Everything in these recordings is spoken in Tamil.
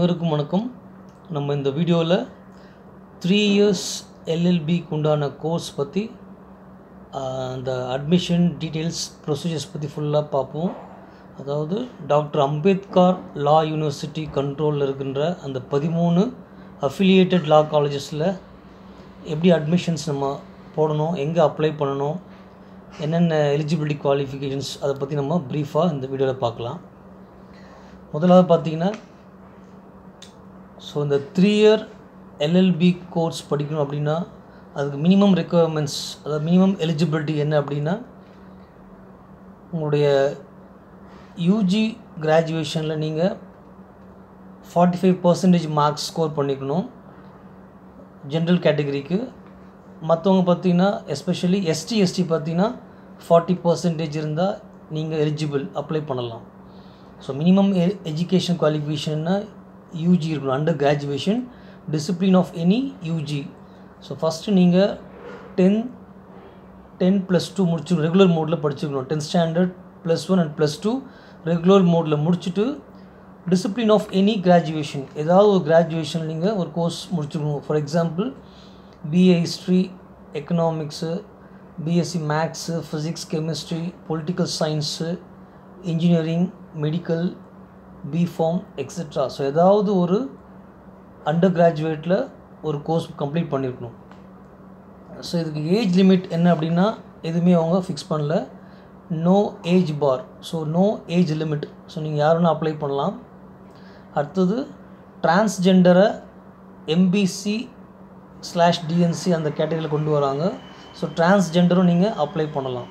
அனைவருக்கும் வணக்கம் நம்ம இந்த வீடியோவில் த்ரீ இயர்ஸ் எல்எல்பிக்கு உண்டான கோர்ஸ் பற்றி அந்த அட்மிஷன் டீட்டெயில்ஸ் ப்ரொசீஜர்ஸ் பற்றி ஃபுல்லாக பார்ப்போம் அதாவது டாக்டர் அம்பேத்கர் லா யூனிவர்சிட்டி கண்ட்ரோலில் இருக்கின்ற அந்த பதிமூணு அஃபிலியேட்டட் லா காலேஜஸில் எப்படி அட்மிஷன்ஸ் நம்ம போடணும் எங்கே அப்ளை பண்ணணும் என்னென்ன எலிஜிபிலிட்டி குவாலிஃபிகேஷன்ஸ் அதை பற்றி நம்ம ப்ரீஃபாக இந்த வீடியோவில் பார்க்கலாம் முதலாவது பார்த்தீங்கன்னா ஸோ இந்த த்ரீ இயர் எல்எல்பி கோர்ஸ் படிக்கணும் அப்படின்னா அதுக்கு மினிமம் ரெக்குவயர்மெண்ட்ஸ் அதாவது மினிமம் எலிஜிபிலிட்டி என்ன அப்படின்னா உங்களுடைய யூஜி கிராஜுவேஷனில் நீங்கள் forty five percentage marks score பண்ணிக்கணும் ஜென்ரல் கேட்டகரிக்கு மற்றவங்க பார்த்தீங்கன்னா எஸ்பெஷலி எஸ்டி எஸ்டி பார்த்தீங்கன்னா ஃபார்ட்டி பர்சன்டேஜ் இருந்தால் நீங்கள் எலிஜிபிள் அப்ளை பண்ணலாம் ஸோ மினிமம் எஜுகேஷன் குவாலிஃபிகேஷன்னா யூஜி இருக்கணும் under graduation discipline of any UG so first நீங்கள் டென் டென் ப்ளஸ் டூ முடிச்சு ரெகுலர் மோடில் படிச்சுக்கணும் tenth standard plus one and plus two regular மோடில் முடிச்சுட்டு டிசிப்ளின் ஆஃப் எனி கிராஜுவேஷன் ஏதாவது ஒரு கிராஜுவேஷன் நீங்கள் ஒரு கோர்ஸ் முடிச்சுக்கணும் for example BA history economics BSc maths physics chemistry political science engineering medical B Pharm etcetera so ஏதாவது ஒரு அண்டர் கிராஜுவேட்டில் ஒரு கோர்ஸ் கம்ப்ளீட் பண்ணியிருக்கணும் ஸோ இதுக்கு ஏஜ் லிமிட் என்ன அப்படின்னா எதுவுமே அவங்க ஃபிக்ஸ் பண்ணல no age bar so no age limit so நீங்கள் யாருன்னா அப்ளை பண்ணலாம் அடுத்தது டிரான்ஸ்ஜெண்டரை எம்பிசி ஸ்லாஷ் டிஎன்சி அந்த கேட்டகரியில் கொண்டு வராங்க ஸோ டிரான்ஸ்ஜெண்டரும் நீங்கள் அப்ளை பண்ணலாம்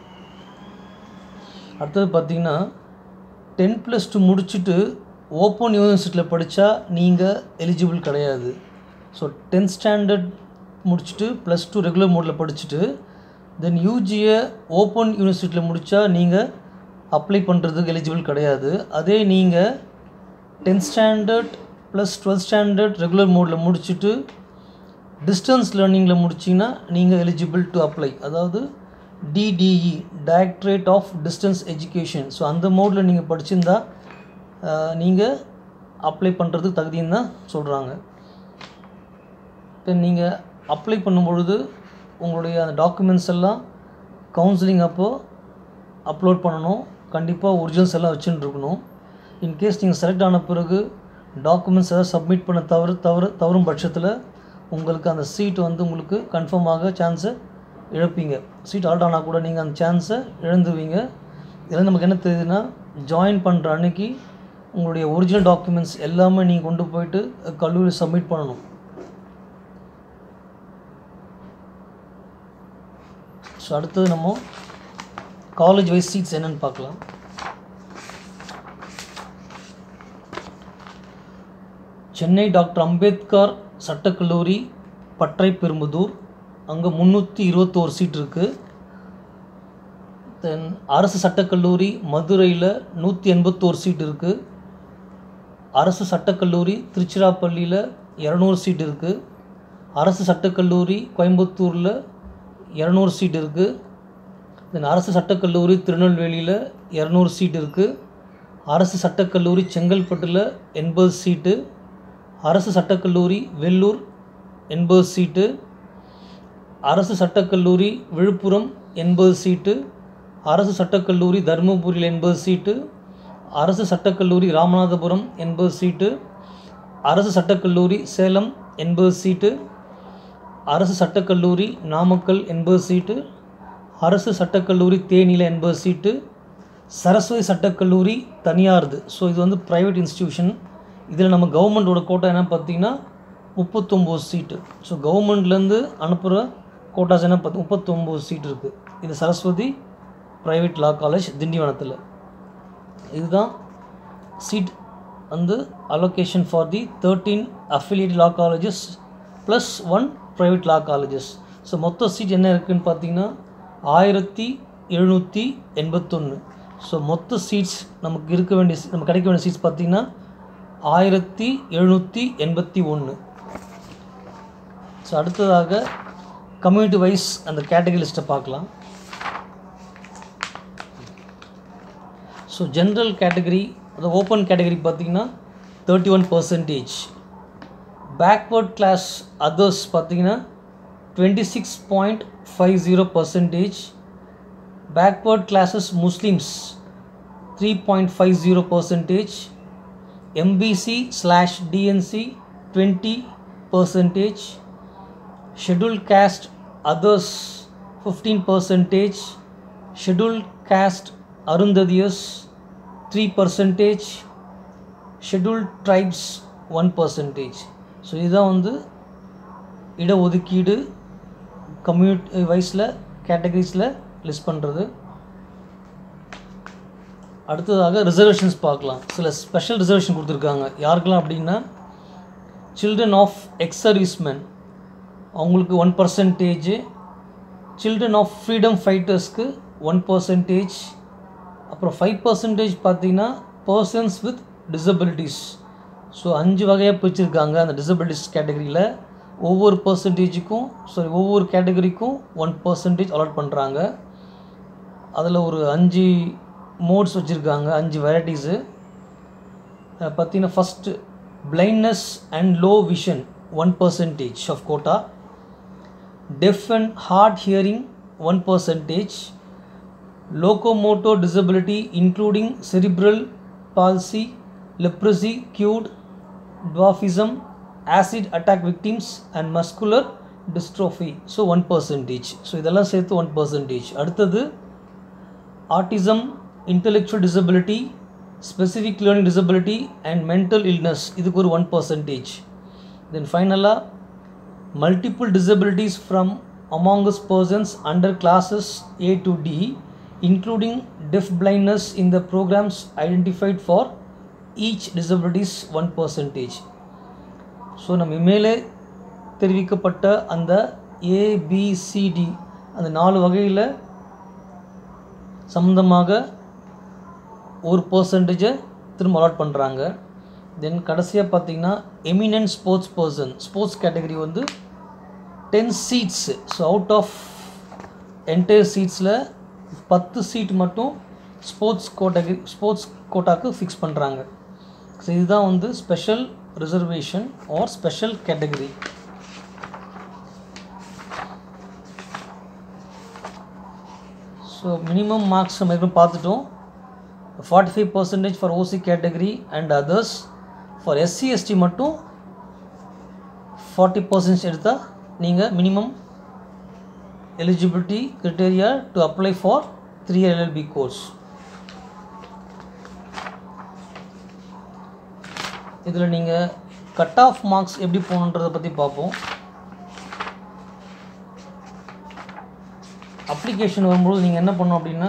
அடுத்தது பார்த்தீங்கன்னா டென் ப்ளஸ் டூ முடிச்சுட்டு ஓப்பன் யூனிவர்சிட்டியில் படித்தா நீங்கள் எலிஜிபிள் கிடையாது ஸோ டென்த் ஸ்டாண்டர்ட் முடிச்சுட்டு ப்ளஸ் டூ ரெகுலர் மோடில் படிச்சுட்டு தென் யூஜியை ஓப்பன் யூனிவர்சிட்டியில் முடித்தா நீங்கள் அப்ளை பண்ணுறதுக்கு எலிஜிபிள் கிடையாது அதே நீங்கள் tenth standard plus twelfth standard regular மோடில் முடிச்சுட்டு டிஸ்டன்ஸ் லேர்னிங்கில் முடிச்சிங்கன்னா நீங்கள் எலிஜிபிள் டு அப்ளை அதாவது DDE directorate of distance education so அந்த மோடில் நீங்கள் படிச்சிருந்தா நீங்கள் அப்ளை பண்ணுறதுக்கு தகுதின்னு தான் சொல்கிறாங்க தென் நீங்கள் அப்ளை பண்ணும்பொழுது உங்களுடைய அந்த டாக்குமெண்ட்ஸ் எல்லாம் கவுன்சிலிங் அப்போது அப்லோட் பண்ணணும் கண்டிப்பாக ஒரிஜினல்ஸ் எல்லாம் வச்சுட்டு இருக்கணும் இன்கேஸ் நீங்கள் செலக்ட் ஆன பிறகு டாக்குமெண்ட்ஸ் எதாவது சப்மிட் பண்ண தவறு தவறு தவறும் பட்சத்தில் உங்களுக்கு அந்த சீட் வந்து உங்களுக்கு கன்ஃபார்ம் ஆக சான்ஸை இழப்பீங்க சீட் ஆல்ட் ஆனால் கூட நீங்கள் அந்த சான்ஸை இழந்துவீங்க இதில் நமக்கு என்ன தெரியுதுன்னா ஜாயின் பண்ணுற அன்னைக்கு உங்களுடைய ஒரிஜினல் டாக்குமெண்ட்ஸ் எல்லாமே நீங்கள் கொண்டு போயிட்டு கல்லூரி சப்மிட் பண்ணணும் ஸோ அடுத்தது நம்ம காலேஜ் வைஸ் சீட்ஸ் என்னென்னு பார்க்கலாம் சென்னை டாக்டர் அம்பேத்கர் சட்டக்கல்லூரி பற்றை பெரும்புதூர் அங்கே முந்நூற்றி இருபத்தோரு சீட் இருக்குது தென் அரசு சட்டக்கல்லூரி மதுரையில் நூற்றி எண்பத்தோரு சீட் இருக்குது அரசு சட்டக்கல்லூரி திருச்சிராப்பள்ளியில் இரநூறு சீட் இருக்குது அரசு சட்டக்கல்லூரி கோயம்புத்தூரில் இரநூறு சீட் இருக்குது தென் அரசு சட்டக்கல்லூரி திருநெல்வேலியில் இரநூறு சீட் இருக்குது அரசு சட்டக்கல்லூரி செங்கல்பட்டில் எண்பது சீட்டு அரசு சட்டக்கல்லூரி வெள்ளூர் எண்பது சீட்டு அரசு சட்டக்கல்லூரி விழுப்புரம் எண்பது சீட்டு அரசு சட்டக்கல்லூரி தருமபுரியில் எண்பது சீட்டு அரசு சட்டக்கல்லூரி ராமநாதபுரம் எண்பது சீட்டு அரசு சட்டக்கல்லூரி சேலம் எண்பது சீட்டு அரசு சட்டக்கல்லூரி நாமக்கல் எண்பது சீட்டு அரசு சட்டக்கல்லூரி தேனியில் எண்பது சீட்டு சரஸ்வதி சட்டக்கல்லூரி தனியார்து ஸோ இது வந்து ப்ரைவேட் இன்ஸ்டியூஷன் இதில் நம்ம கவர்மெண்ட்டோட கோட்டா என்ன பார்த்தீங்கன்னா முப்பத்தொம்போது சீட்டு ஸோ கவர்மெண்ட்லேருந்து அனுப்புகிற கோட்டாஸ் என்ன பார்த்து முப்பத்தொம்போது சீட் இருக்குது இது சரஸ்வதி ப்ரைவேட் லா காலேஜ் திண்டிவனத்தில் இதுதான் சீட் வந்து allocation for the thirteen affiliate law colleges plus one private law colleges so மொத்த சீட் என்ன இருக்குதுன்னு பார்த்தீங்கன்னா ஆயிரத்தி எழுநூற்றி எண்பத்தொன்று ஸோ மொத்த சீட்ஸ் நமக்கு இருக்க வேண்டிய நம்ம கிடைக்க வேண்டிய சீட்ஸ் பார்த்திங்கன்னா ஆயிரத்தி எழுநூற்றி எண்பத்தி ஒன்று ஸோ அடுத்ததாக கம்யூனிட்டி வைஸ் அந்த கேட்டகரி லிஸ்ட்டை பார்க்கலாம் ஸோ ஜென்ரல் கேட்டகரி அது ஓப்பன் கேட்டகரி பார்த்தீங்கன்னா thirty one percentage backward class others பார்த்தீங்கன்னா twenty six point five zero percentage backward classes Muslims three point five zero percentage MBC slash DNC twenty percentage schedule caste others fifteen percentage schedule caste அருந்ததியஸ் three percentage schedule tribes one percentage so இதுதான் வந்து இடஒதுக்கீடு கம்யூனிட்டி வைஸில் கேட்டகரிஸில் லிஸ்ட் பண்ணுறது அடுத்ததாக ரிசர்வேஷன்ஸ் பார்க்கலாம் சில ஸ்பெஷல் ரிசர்வேஷன் கொடுத்துருக்காங்க யாருக்கெல்லாம் அப்படின்னா சில்ட்ரன் ஆஃப் எக்ஸ் சர்வீஸ்மென் அவங்களுக்கு one percentage children of freedom ஃபைட்டர்ஸ்க்கு ஒன் பர்சன்டேஜ் அப்புறம் ஃபைவ் பர்சன்டேஜ் பார்த்தீங்கன்னா பர்சன்ஸ் வித் டிசபிலிட்டிஸ் ஸோ அஞ்சு வகையாக பிரிச்சிருக்காங்க அந்த டிசபிலிட்டிஸ் கேட்டகரியில் ஒவ்வொரு பர்சன்டேஜுக்கும் சாரி ஒவ்வொரு கேட்டகரிக்கும் ஒன் பர்சன்டேஜ் அலாட் பண்ணுறாங்க அதில் ஒரு அஞ்சு மோட்ஸ் வச்சுருக்காங்க அஞ்சு வெரைட்டிஸு பார்த்தீங்கன்னா first blindness and low vision one percentage of quota deaf and hard hearing one percentage locomotor disability including cerebral palsy, leprosy, cured, dwarfism, acid attack victims and muscular dystrophy. So one percentage so இதெல்லாம் சேர்த்து ஒன் பர்சன்டேஜ் அடுத்தது autism intellectual disability specific learning disability and mental illness இதுக்கு ஒரு ஒன் பர்சன்டேஜ் தென் ஃபைனலாக multiple disabilities from among us persons under classes A to D, including deaf blindness in the programs identified for each disabilities 1 percentage. So நம்ம மேலே தெரிவிக்கப்பட்ட அந்த ஏபிசிடி அந்த நாலு வகையில் சம்மந்தமாக ஒரு பர்சன்டேஜை திரும்ப அலாட் பண்ணுறாங்க தென் கடைசியாக பார்த்தீங்கன்னா eminent sports person sports category வந்து ten seats so out of entire சீட்ஸில் பத்து சீட் மட்டும் ஸ்போர்ட்ஸ் கோட்டகரி ஸ்போர்ட்ஸ் கோட்டாக்கு ஃபிக்ஸ் பண்ணுறாங்க ஸோ இதுதான் வந்து special reservation or special category so minimum marks நம்ம ஏற்கனவே பார்த்துட்டோம் forty five percentage for OC category and others for SC ST மட்டும் ஃபார்ட்டி பர்சன்டேஜ் எடுத்தால் நீங்கள் minimum eligibility criteria to apply for three LLB course இதில் நீங்கள் கட் ஆஃப் மார்க்ஸ் எப்படி போகணுன்றதை பற்றி பார்ப்போம் அப்ளிகேஷன் வரும்போது நீங்கள் என்ன பண்ணணும் அப்படின்னா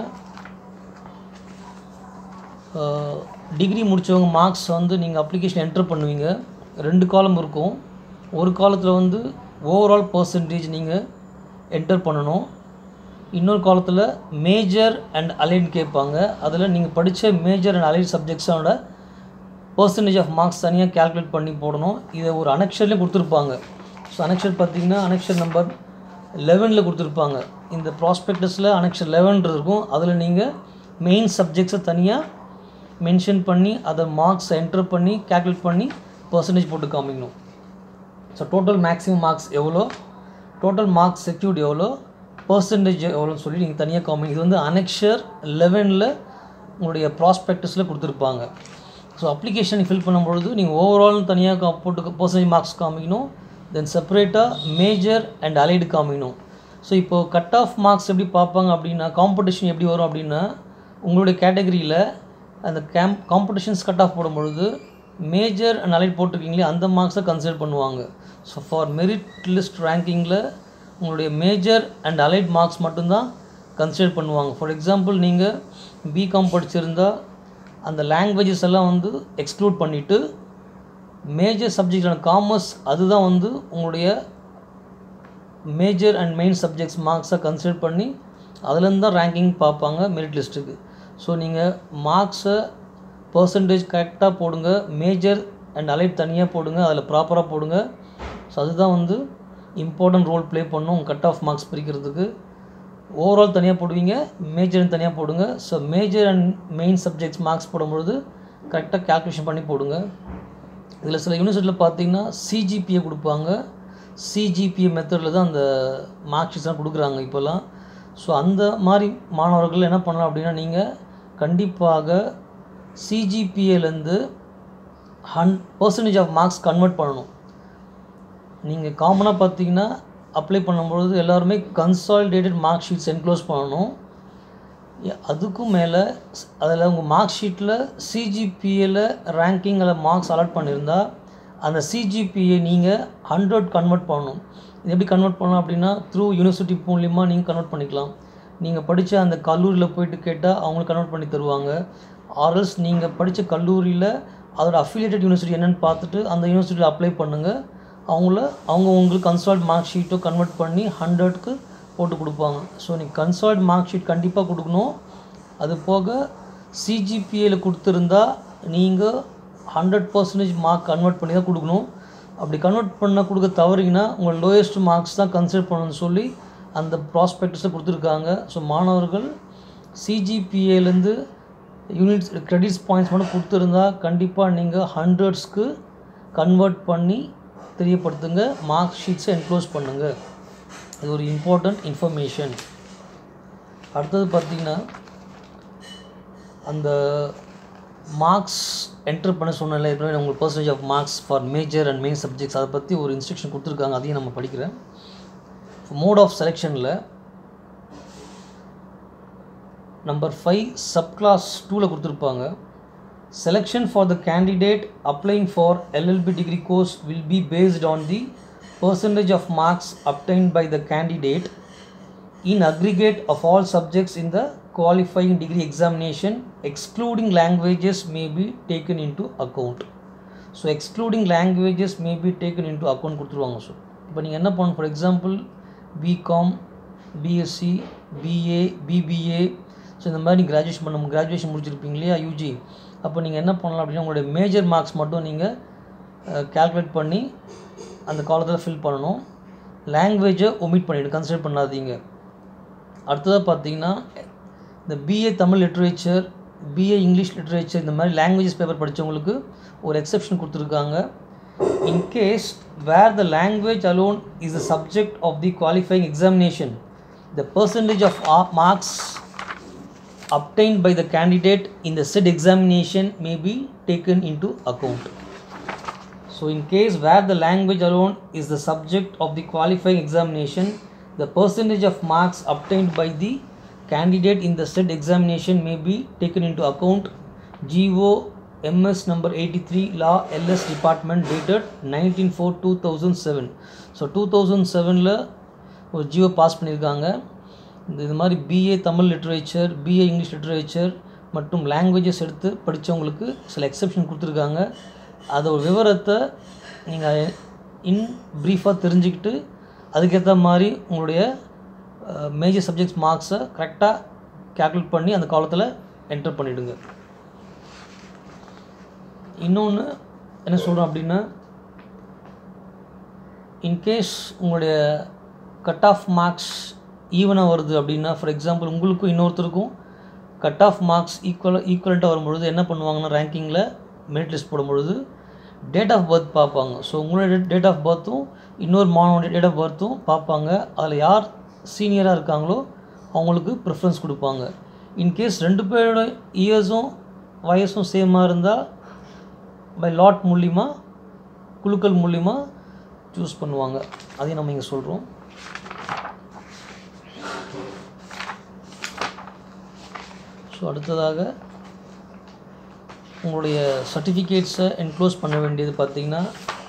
டிகிரி முடித்தவங்க மார்க்ஸ் வந்து நீங்கள் அப்ளிகேஷன் என்டர் பண்ணுவீங்க ரெண்டு காலம் இருக்கும் ஒரு காலத்தில் வந்து ஓவரால் பர்சன்டேஜ் நீங்கள் என்டர் பண்ணணும் இன்னொரு காலத்தில் மேஜர் அண்ட் அலைன் கேட்பாங்க அதில் நீங்கள் படித்த மேஜர் அண்ட் அலைன் சப்ஜெக்ட்ஸோட பர்சன்டேஜ் ஆஃப் மார்க்ஸ் தனியாக கேல்குலேட் பண்ணி போடணும் இதை ஒரு அனெக்ஷர்லேயும் கொடுத்துருப்பாங்க ஸோ அனெக்ஷர் பார்த்தீங்கன்னா அனெக்ஷர் நம்பர் லெவனில் கொடுத்துருப்பாங்க இந்த ப்ராஸ்பெக்டஸில் அனெக்ஷர் லெவன் இருக்கும் அதில் நீங்கள் மெயின் சப்ஜெக்ட்ஸை தனியாக மென்ஷன் பண்ணி அதை மார்க்ஸ் என்டர் பண்ணி கேல்குலேட் பண்ணி பர்சன்டேஜ் போட்டு காமிக்கணும் ஸோ டோட்டல் மேக்ஸிமம் மார்க்ஸ் எவ்வளோ டோட்டல் மார்க்ஸ் செக்யூர்ட் எவ்வளோ பர்சன்டேஜ் எவ்வளோன்னு சொல்லி நீங்கள் தனியாக காமிங்க இது வந்து அனெக்ஷர் லெவனில் உங்களுடைய ப்ராஸ்பெக்டஸில் கொடுத்துருப்பாங்க ஸோ அப்ளிகேஷன் ஃபில் பண்ணும்பொழுது நீங்கள் ஓவரால் தனியாக கா போட்டு பர்சன்டேஜ் மார்க்ஸ் காமிக்கணும் தென் செப்பரேட்டாக மேஜர் அண்ட் அலைடு காமிக்கணும் ஸோ இப்போது கட் ஆஃப் மார்க்ஸ் எப்படி பார்ப்பாங்க அப்படின்னா காம்படிஷன் எப்படி வரும் அப்படின்னா உங்களுடைய கேட்டகரியில் அந்த கேம் காம்படிஷன்ஸ் கட் ஆஃப் போடும்பொழுது மேஜர் அண்ட் அலைட் போட்டிருக்கீங்களே அந்த மார்க்ஸை கன்சிடர் பண்ணுவாங்க ஸோ ஃபார் மெரிட் லிஸ்ட் ரேங்கிங்கில் உங்களுடைய மேஜர் அண்ட் அலைட் மார்க்ஸ் மட்டும்தான் கன்சிடர் பண்ணுவாங்க ஃபார் எக்ஸாம்பிள் நீங்கள் பிகாம் படிச்சிருந்தா அந்த லாங்குவேஜஸ் எல்லாம் வந்து எக்ஸ்க்ளூட் பண்ணிவிட்டு மேஜர் சப்ஜெக்டான காமர்ஸ் அதுதான் வந்து உங்களுடைய மேஜர் அண்ட் மெயின் சப்ஜெக்ட்ஸ் மார்க்ஸை கன்சிடர் பண்ணி அதுலேருந்து தான் ரேங்கிங் பார்ப்பாங்க மெரிட் லிஸ்ட்டுக்கு ஸோ நீங்கள் மார்க்ஸை பர்சன்டேஜ் கரெக்டாக போடுங்க மேஜர் அண்ட் அலைட் தனியாக போடுங்க அதில் ப்ராப்பராக போடுங்க ஸோ அதுதான் வந்து இம்பார்ட்டன்ட் ரோல் ப்ளே பண்ணும் கட் ஆஃப் மார்க்ஸ் பிரிக்கிறதுக்கு ஓவரால் தனியாக போடுவீங்க மேஜர் தனியாக போடுங்க so major and main subjects marks போடும்பொழுது கரெக்டாக கேல்குலேஷன் பண்ணி போடுங்க இதில் சில யூனிவர்சிட்டியில் பார்த்தீங்கன்னா சிஜிபிஏ கொடுப்பாங்க சிஜிபிஏ மெத்தடில் தான் அந்த மார்க் ஷீட்ஸ்லாம் கொடுக்குறாங்க இப்போல்லாம் ஸோ அந்த மாதிரி மாணவர்கள் என்ன பண்ணலாம் அப்படின்னா நீங்கள் கண்டிப்பாக சிஜிபிஏலேருந்து ஹன் பர்சன்டேஜ் ஆஃப் மார்க்ஸ் கன்வெர்ட் பண்ணணும் நீங்கள் காமனாக பார்த்தீங்கன்னா அப்ளை பண்ணும்பொழுது எல்லாருமே கன்சாலிடேட்டட் மார்க் ஷீட்ஸ் என்க்ளோஸ் பண்ணணும் எ- அதுக்கும் மேலே அதில் உங்கள் மார்க் ஷீட்டில் சிஜிபிஏல ரேங்கிங்கில் மார்க்ஸ் அலாட் பண்ணியிருந்தா அந்த சிஜிபிஏ நீங்கள் ஹண்ட்ரட் கன்வெர்ட் பண்ணணும் இது எப்படி கன்வெர்ட் பண்ணலாம் அப்படின்னா த்ரூ யூனிவர்சிட்டி மூலியமாக நீங்கள் கன்வெர்ட் பண்ணிக்கலாம் நீங்கள் படித்த அந்த கல்லூரியில் போயிட்டு கேட்டால் அவங்களுக்கு கன்வெர்ட் பண்ணி தருவாங்க ஆர்எல்ஸ் நீங்கள் படித்த கல்லூரியில் அதோட அஃபிலியேட்டட் யூனிவர்சிட்டி என்னென்னு பார்த்துட்டு அந்த யூனிவர்சிட்டியில் அப்ளை பண்ணுங்கள் அவங்கள அவங்க உங்களுக்கு கன்சால்ட் மார்க் ஷீட்டோ கன்வெர்ட் பண்ணி ஹண்ட்ரட்க்கு போட்டு கொடுப்பாங்க ஸோ நீங்கள் கன்சால்ட் மார்க் ஷீட் கண்டிப்பாக கொடுக்கணும் அது போக சிஜிபிஏல கொடுத்துருந்தா நீங்கள் ஹண்ட்ரட் பர்சன்டேஜ் மார்க் கன்வெர்ட் பண்ணி தான் கொடுக்கணும் அப்படி கன்வெர்ட் பண்ண கொடுக்க தவறிங்கன்னா உங்கள் லோயஸ்ட் மார்க்ஸ் தான் கன்சிடர் பண்ணணும்னு சொல்லி அந்த ப்ராஸ்பெக்டஸில் கொடுத்துருக்காங்க ஸோ மாணவர்கள் சிஜிபிஏலேருந்து யூனிட்ஸ் கிரெடிட்ஸ் பாயிண்ட்ஸ் மட்டும் கொடுத்துருந்தா கண்டிப்பாக நீங்கள் ஹண்ட்ரட்ஸ்க்கு கன்வெர்ட் பண்ணி தெரியப்படுத்துங்க மார்க் ஷீட்ஸை என்க்ளோஸ் பண்ணுங்கள் இது ஒரு இம்பார்ட்டண்ட் இன்ஃபர்மேஷன் அடுத்தது பார்த்தீங்கன்னா அந்த மார்க்ஸ் என்டர் பண்ண சொன்னல ஏற்கனவே உங்களுக்கு percentage of marks for major and main subjects அதை பற்றி ஒரு இன்ஸ்ட்ரக்ஷன் கொடுத்துருக்காங்க அதையும் நம்ம படிக்கிறேன் மோட் ஆஃப் செலெக்ஷனில் நம்பர் ஃபைவ் சப் கிளாஸ் டூவில் கொடுத்துருப்பாங்க selection for the candidate applying for LLB degree course will be based on the percentage of marks obtained by the candidate in aggregate of all subjects in the qualifying degree examination excluding languages may be taken into account so excluding languages may be taken into account கொடுத்துருவாங்க ஸோ இப்போ நீங்கள் என்ன பண்ணணும் for example BCom BSc BA BBA so இந்த மாதிரி கிராஜுவேஷன் பண்ண கிராஜுவேஷன் முடிச்சிருப்பீங்க இல்லையா யூஜி அப்போ நீங்கள் என்ன பண்ணலாம் அப்படின்னா உங்களுடைய மேஜர் மார்க்ஸ் மட்டும் நீங்கள் கால்குலேட் பண்ணி அந்த காலத்தில் ஃபில் பண்ணணும் லாங்குவேஜை ஒமிட் பண்ணிவிடு கன்சிடர் பண்ணாதீங்க அடுத்ததாக பார்த்தீங்கன்னா இந்த BA Tamil literature BA English literature இந்த மாதிரி லாங்குவேஜஸ் பேப்பர் படித்தவங்களுக்கு ஒரு எக்ஸெப்ஷன் கொடுத்துருக்காங்க in case where the language alone is the subject of the qualifying examination the percentage of marks obtained by the candidate in the said examination may be taken into account. So, in case where the language alone is the subject of the qualifying examination, the percentage of marks obtained by the candidate in the said examination may be taken into account. GO MS number 83 Law LS Department dated 19 2007. So two thousand செவனில் ஒரு ஜியோ பாஸ் பண்ணியிருக்காங்க இந்த இது மாதிரி BA Tamil literature BA English literature மற்றும் லாங்குவேஜஸ் எடுத்து படித்தவங்களுக்கு சில எக்ஸப்ஷன் கொடுத்துருக்காங்க அதோட விவரத்தை நீங்கள் இன் ப்ரீஃபாக தெரிஞ்சுக்கிட்டு அதுக்கேற்ற மாதிரி உங்களுடைய மேஜர் சப்ஜெக்ட்ஸ் மார்க்ஸை கரெக்டாக கேல்குலேட் பண்ணி அந்த காலத்தில் என்டர் பண்ணிவிடுங்க இன்னொன்று என்ன சொல்கிறோம் அப்படின்னா இன்கேஸ் உங்களுடைய கட் ஆஃப் மார்க்ஸ் ஈவனாக வருது அப்படின்னா ஃபார் எக்ஸாம்பிள் உங்களுக்கும் இன்னொருத்தருக்கும் கட் ஆஃப் மார்க்ஸ் ஈக்குவல் ஈக்குவலண்ட்டாக வரும்பொழுது என்ன பண்ணுவாங்கன்னா ரேங்கிங்கில் மெரிட் லிஸ்ட் போடும்பொழுது டேட் ஆஃப் பர்த் பார்ப்பாங்க ஸோ உங்களோட டேட் ஆஃப் பர்த்தும் இன்னொரு மாணவனுடைய டேட் ஆஃப் பர்த்தும் பார்ப்பாங்க அதில் யார் சீனியராக இருக்காங்களோ அவங்களுக்கு ப்ரிஃபரன்ஸ் கொடுப்பாங்க இன்கேஸ் ரெண்டு பேரோட இயர்ஸும் வயசும் சேமாக இருந்தால் பை லாட் மூலிமா குழுக்கள் மூலிமா சூஸ் பண்ணுவாங்க அதையும் நம்ம இங்கே சொல்கிறோம் ஸோ அடுத்ததாக உங்களுடைய சர்டிஃபிகேட்ஸை என்க்ளோஸ் பண்ண வேண்டியது பார்த்தீங்கன்னா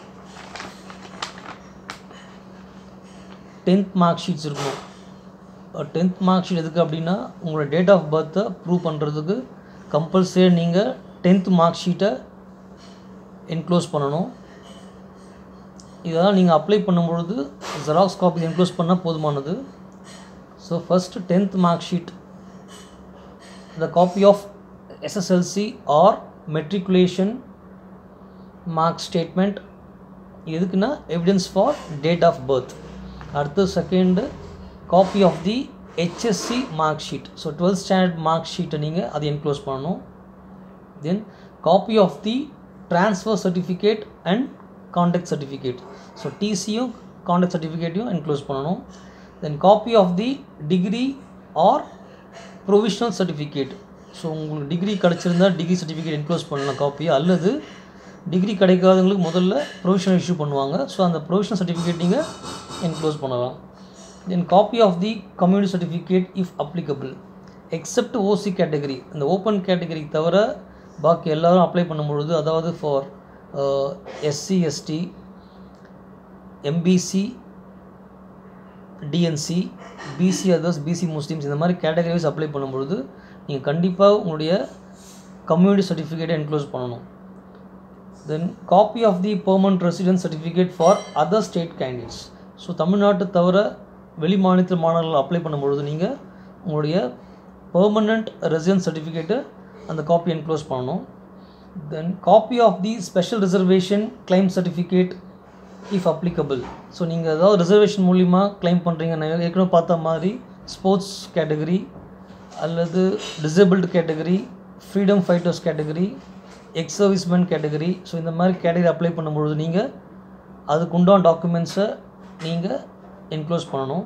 டென்த் மார்க் ஷீட்ஸ் இருக்கணும் டென்த் மார்க் ஷீட் எதுக்கு அப்படின்னா உங்களோட டேட் ஆஃப் பர்த்தை ப்ரூவ் பண்ணுறதுக்கு கம்பல்சரி நீங்கள் டென்த் மார்க் ஷீட்டை என்க்ளோஸ் பண்ணணும் இதெல்லாம் நீங்கள் அப்ளை பண்ணும்பொழுது ஜெராக்ஸ் காப்பி என்க்ளோஸ் பண்ணால் போதுமானது so first tenth mark sheet the copy of SSLC or matriculation mark statement எதுக்குன்னா evidence for date of birth அடுத்து second copy of the HSC mark sheet so twelfth standard mark ஷீட்டை நீங்கள் அதை என்க்ளோஸ் பண்ணணும் then copy of the transfer certificate and conduct certificate so டிசியும் கான்டாக்ட் சர்டிஃபிகேட்டையும் என்க்ளோஸ் பண்ணணும் then copy of the degree or provisional certificate so உங்களுக்கு டிகிரி கிடச்சிருந்தா டிகிரி சர்டிஃபிகேட் என்க்ளோஸ் பண்ணலாம் காப்பி அல்லது டிகிரி கிடைக்காதவங்களுக்கு முதல்ல ப்ரொவிஷனல் இஷ்யூ பண்ணுவாங்க ஸோ அந்த ப்ரொவிஷனல் சர்டிஃபிகேட் நீங்கள் என்க்ளோஸ் பண்ணலாம் then copy of the community certificate if applicable except OC category இந்த ஓப்பன் கேட்டகரி தவிர பாக்கி எல்லாரும் அப்ளை பண்ணும்பொழுது அதாவது for SC ST MBC DNC BC others BC Muslims இந்த மாதிரி கேட்டகரிஸ் அப்ளை பண்ணும்பொழுது நீங்கள் கண்டிப்பாக உங்களுடைய கம்யூனிட்டி சர்டிஃபிகேட்டை என்க்ளோஸ் பண்ணணும் then copy of the permanent residence certificate for other state candidates so தமிழ்நாட்டு தவிர வெளி மாநில மாணவர்கள் அப்ளை பண்ணும்பொழுது நீங்கள் உங்களுடைய பெர்மனண்ட் ரெசிடென்ஸ் சர்டிஃபிகேட்டை அந்த காப்பி என்க்ளோஸ் பண்ணணும் then copy of the special reservation claim certificate if applicable so நீங்கள் ஏதாவது ரிசர்வேஷன் மூலிமா கிளைம் பண்ணுறீங்க நான் ஏற்கனவே பார்த்த மாதிரி ஸ்போர்ட்ஸ் கேட்டகரி அல்லது disabled category freedom fighters category ex serviceman category so இந்த மாதிரி கேட்டகரி அப்ளை பண்ணும்பொழுது நீங்கள் அதுக்கு உண்டான டாக்குமெண்ட்ஸை நீங்கள் என்க்ளோஸ் பண்ணணும்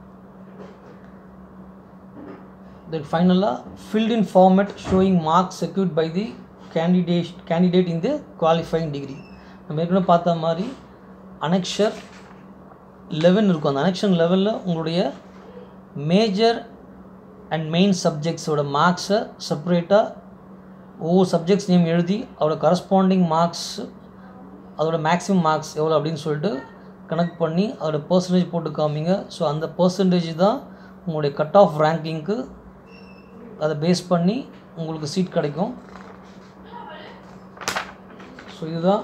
தென் ஃபைனலாக filled in format showing marks secured by the candidate candidate in the qualifying degree நம்ம ஏற்கனவே பார்த்த மாதிரி அனெக்ஷர் லெவன் இருக்கும் அந்த அனெக்ஷன் லெவலில் உங்களுடைய மேஜர் அண்ட் மெயின் சப்ஜெக்ட்ஸோட மார்க்ஸை செப்பரேட்டாக ஒவ்வொரு சப்ஜெக்ட்ஸ் நேம் எழுதி அதோட கரஸ்பாண்டிங் மார்க்ஸ் அதோட மேக்ஸிமம் மார்க்ஸ் எவ்வளோ அப்படின்னு சொல்லிட்டு கனெக்ட் பண்ணி அதோட பர்சன்டேஜ் போட்டு காமிங்க ஸோ அந்த பர்சன்டேஜ் தான் உங்களுடைய கட் ஆஃப் ரேங்கிங்க்கு அதை பேஸ் பண்ணி உங்களுக்கு சீட் கிடைக்கும் ஸோ இதுதான்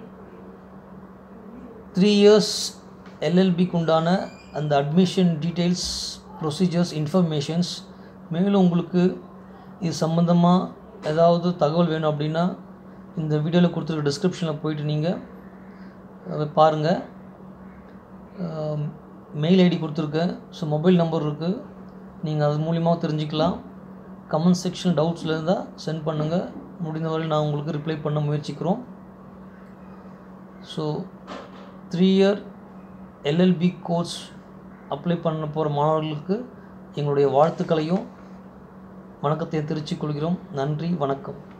த்ரீ இயர்ஸ் எல்எல்பிக்கு உண்டான அந்த அட்மிஷன் டீட்டெயில்ஸ் ப்ரொசீஜர்ஸ் இன்ஃபர்மேஷன்ஸ் மேலும் உங்களுக்கு இது சம்மந்தமாக ஏதாவது தகவல் வேணும் அப்படின்னா இந்த வீடியோவில் கொடுத்துருக்க டிஸ்கிரிப்ஷனில் போயிட்டு நீங்கள் பாருங்கள் மெயில் ஐடி கொடுத்துருக்கேன் ஸோ மொபைல் நம்பர் இருக்குது நீங்கள் அது மூலியமாக தெரிஞ்சுக்கலாம் கமெண்ட் செக்ஷன் டவுட்ஸில் இருந்தால் சென்ட் பண்ணுங்கள் முடிந்தவரை நான் உங்களுக்கு ரிப்ளை பண்ண முயற்சிக்கிறோம் so three year LLB course apply பண்ண போகிற மாணவர்களுக்கு எங்களுடைய வாழ்த்துக்களையும் வணக்கத்தை தெரிவித்துக் கொள்கிறோம் நன்றி வணக்கம்